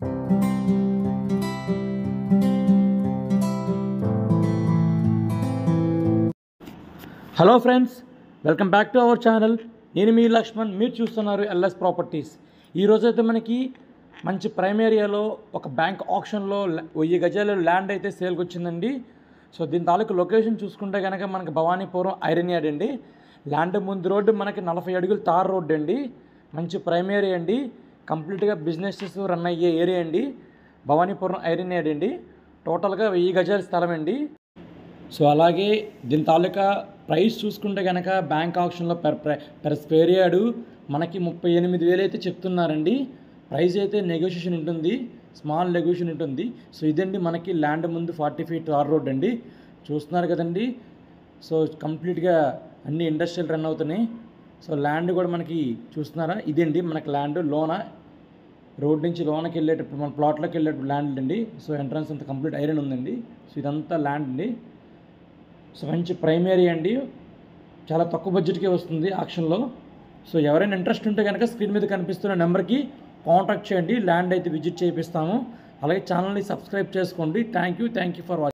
hello friends welcome back to our channel నేను మీ లక్ష్మణ్ మీరు చూస్తున్నారు ఎల్ఎస్ ప్రాపర్టీస్ ఈరోజు అయితే మనకి మంచి ప్రైమ్ ఏరియాలో ఒక బ్యాంక్ ఆప్షన్లో వెయ్యి గజాల ల్యాండ్ అయితే సేల్కి వచ్చిందండి సో దీని తాలూకు లొకేషన్ చూసుకుంటే కనుక మనకి భవానీపురం ఐరన్ యార్డ్ అండి ల్యాండ్ ముందు రోడ్డు మనకి నలభై అడుగులు తార్ రోడ్డు అండి మంచి ప్రైమ్ ఏరియా అండి కంప్లీట్గా బిజినెసెస్ రన్ అయ్యే ఏరియా అండి భవానీపురం ఐరన్ యార్డ్ అండి టోటల్గా వెయ్యి గజాల స్థలం అండి సో అలాగే దీని తాలూకా ప్రైస్ చూసుకుంటే కనుక బ్యాంక్ ఆప్షన్లో పెర్ పెర్ స్క్వేర్ యార్డు మనకి ముప్పై ఎనిమిది వేలు అయితే చెప్తున్నారండి ప్రైస్ అయితే నెగోషియేషన్ ఉంటుంది స్మాల్ నెగోషియేషన్ ఉంటుంది సో ఇదండి మనకి ల్యాండ్ ముందు ఫార్టీ ఫీట్ ఆర్ రోడ్ అండి చూస్తున్నారు కదండి సో కంప్లీట్గా అన్ని ఇండస్ట్రియల్ రన్ అవుతున్నాయి సో ల్యాండ్ కూడా మనకి చూస్తున్నారా ఇదండి మనకి ల్యాండ్ లోన రోడ్ నుంచి లోనకి వెళ్ళేటప్పుడు మన ప్లాట్లోకి వెళ్ళేటప్పుడు ల్యాండ్ అండి సో ఎంట్రన్స్ అంతా కంప్లీట్ ఐరన్ ఉందండి సో ఇదంతా ల్యాండ్ అండి సో మంచి ప్రైమరీ అండి చాలా తక్కువ బడ్జెట్కే వస్తుంది ఆక్షన్లో సో ఎవరైనా ఇంట్రెస్ట్ ఉంటే కనుక స్క్రీన్ మీద కనిపిస్తున్న నెంబర్కి కాంటాక్ట్ చేయండి ల్యాండ్ అయితే విజిట్ చేయిస్తాము అలాగే ఛానల్ని సబ్స్క్రైబ్ చేసుకోండి thank you thank you for watching